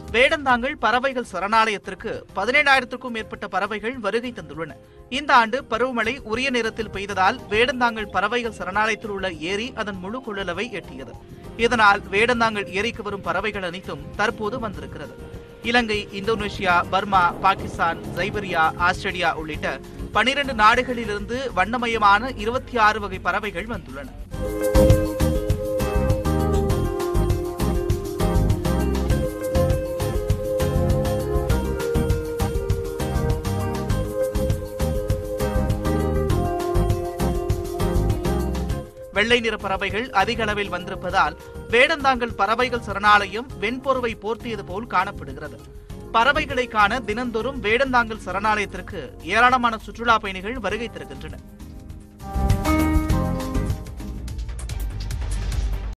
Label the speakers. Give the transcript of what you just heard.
Speaker 1: வேடந்தாங்கல் பறவைகள் சரணாலயத்திற்கு பதினேழாயிரத்திற்கும் மேற்பட்ட பறவைகள் வருகை தந்துள்ளன இந்த ஆண்டு பருவமழை உரிய நேரத்தில் பெய்ததால் வேடந்தாங்கல் பறவைகள் சரணாலயத்தில் உள்ள ஏரி அதன் முழு கொள்ளளவை எட்டியது இதனால் வேடந்தாங்கல் ஏரிக்கு வரும் பறவைகள் அனைத்தும் தற்போது வந்திருக்கிறது Ilangai Indonesia Burma Pakistan Siberia Australia உள்ளிட்ட பனிரெண்டு நாடுகளிலிருந்து வண்ணமயமான இருபத்தி ஆறு வகை பறவைகள் வந்துள்ளன வெள்ளை நிற பறவைகள் அதிக அளவில் வந்திருப்பதால் வேடந்தாங்கல் பறவைகள் சரணாலயம் வெண்பொருவை போர்த்தியது போல் காணப்படுகிறது பறவைகளை காண தினந்தோறும் வேடந்தாங்கல் சரணாலயத்திற்கு ஏராளமான சுற்றுலா பயணிகள் வருகை தருகின்றனர்